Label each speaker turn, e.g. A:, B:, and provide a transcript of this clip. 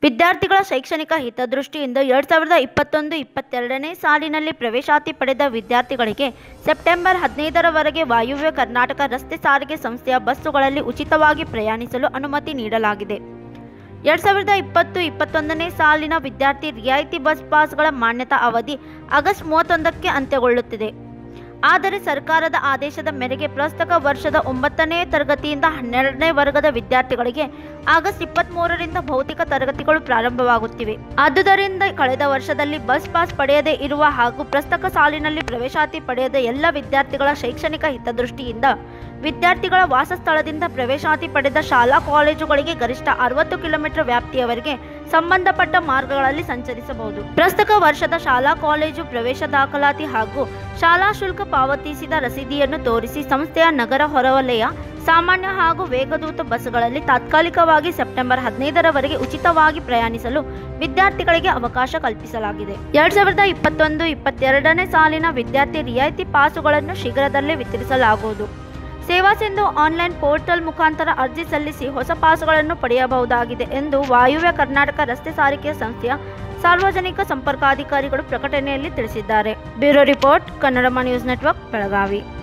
A: ವಿದ್ಯಾರ್ಥಿಗಳ ಶೈಕ್ಷಣಿಕ ಹಿತದೃಷ್ಟಿಯಿಂದ ಎರಡು ಸಾವಿರದ ಇಪ್ಪತ್ತೊಂದು ಇಪ್ಪತ್ತೆರಡನೇ ಸಾಲಿನಲ್ಲಿ ಪ್ರವೇಶಾತಿ ಪಡೆದ ವಿದ್ಯಾರ್ಥಿಗಳಿಗೆ ಸೆಪ್ಟೆಂಬರ್ ಹದಿನೈದರವರೆಗೆ ವಾಯುವ್ಯ ಕರ್ನಾಟಕ ರಸ್ತೆ ಸಾರಿಗೆ ಸಂಸ್ಥೆಯ ಬಸ್ಸುಗಳಲ್ಲಿ ಉಚಿತವಾಗಿ ಪ್ರಯಾಣಿಸಲು ಅನುಮತಿ ನೀಡಲಾಗಿದೆ ಎರಡು ಸಾವಿರದ ಇಪ್ಪತ್ತು ಇಪ್ಪತ್ತೊಂದನೇ ಸಾಲಿನ ವಿದ್ಯಾರ್ಥಿ ರಿಯಾಯಿತಿ ಬಸ್ ಪಾಸ್ಗಳ ಮಾನ್ಯತಾ ಅವಧಿ ಆಗಸ್ಟ್ ಮೂವತ್ತೊಂದಕ್ಕೆ ಅಂತ್ಯಗೊಳ್ಳುತ್ತಿದೆ ಆದರೆ ಸರ್ಕಾರದ ಆದೇಶದ ಮೇರೆಗೆ ಪ್ರಸಕ್ತ ವರ್ಷದ ಒಂಬತ್ತನೇ ತರಗತಿಯಿಂದ ಹನ್ನೆರಡನೇ ವರ್ಗದ ವಿದ್ಯಾರ್ಥಿಗಳಿಗೆ ಆಗಸ್ಟ್ ಇಪ್ಪತ್ತ್ಮೂರರಿಂದ ಭೌತಿಕ ತರಗತಿಗಳು ಪ್ರಾರಂಭವಾಗುತ್ತಿವೆ ಆದುದರಿಂದ ಕಳೆದ ವರ್ಷದಲ್ಲಿ ಬಸ್ ಪಾಸ್ ಪಡೆಯದೇ ಇರುವ ಹಾಗೂ ಪ್ರಸಕ್ತ ಸಾಲಿನಲ್ಲಿ ಪ್ರವೇಶಾತಿ ಪಡೆಯದ ಎಲ್ಲ ವಿದ್ಯಾರ್ಥಿಗಳ ಶೈಕ್ಷಣಿಕ ಹಿತದೃಷ್ಟಿಯಿಂದ ವಿದ್ಯಾರ್ಥಿಗಳ ವಾಸಸ್ಥಳದಿಂದ ಪ್ರವೇಶಾತಿ ಪಡೆದ ಶಾಲಾ ಕಾಲೇಜುಗಳಿಗೆ ಗರಿಷ್ಠ ಅರವತ್ತು ಕಿಲೋಮೀಟರ್ ವ್ಯಾಪ್ತಿಯವರೆಗೆ ಸಂಬಂಧಪಟ್ಟ ಮಾರ್ಗಗಳಲ್ಲಿ ಸಂಚರಿಸಬಹುದು ಪ್ರಸಕ್ತ ವರ್ಷದ ಶಾಲಾ ಕಾಲೇಜು ಪ್ರವೇಶ ದಾಖಲಾತಿ ಹಾಗೂ ಶಾಲಾ ಶುಲ್ಕ ಪಾವತಿಸಿದ ರಸೀದಿಯನ್ನು ತೋರಿಸಿ ಸಂಸ್ಥೆಯ ನಗರ ಹೊರವಲಯ ಸಾಮಾನ್ಯ ಹಾಗೂ ವೇಗದೂತ ಬಸ್ಗಳಲ್ಲಿ ತಾತ್ಕಾಲಿಕವಾಗಿ ಸೆಪ್ಟೆಂಬರ್ ಹದಿನೈದರವರೆಗೆ ಉಚಿತವಾಗಿ ಪ್ರಯಾಣಿಸಲು ವಿದ್ಯಾರ್ಥಿಗಳಿಗೆ ಅವಕಾಶ ಕಲ್ಪಿಸಲಾಗಿದೆ ಎರಡ್ ಸಾವಿರದ ಇಪ್ಪತ್ತೊಂದು ಇಪ್ಪತ್ತೆರಡನೇ ಸಾಲಿನ ವಿದ್ಯಾರ್ಥಿ ರಿಯಾಯಿತಿ ಪಾಸುಗಳನ್ನು ಶೀಘ್ರದಲ್ಲೇ ವಿತರಿಸಲಾಗುವುದು ಸೇವಾ ಸಿಂಧು ಆನ್ಲೈನ್ ಪೋರ್ಟಲ್ ಮುಖಾಂತರ ಅರ್ಜಿ ಸಲ್ಲಿಸಿ ಹೊಸ ಪಾಸುಗಳನ್ನು ಪಡೆಯಬಹುದಾಗಿದೆ ಎಂದು ವಾಯುವ್ಯ ಕರ್ನಾಟಕ ರಸ್ತೆ ಸಾರಿಗೆ ಸಂಸ್ಥೆಯ ಸಾರ್ವಜನಿಕ ಸಂಪರ್ಕಾಧಿಕಾರಿಗಳು ಪ್ರಕಟಣೆಯಲ್ಲಿ ತಿಳಿಸಿದ್ದಾರೆ bureau report Kannadama news network Belagavi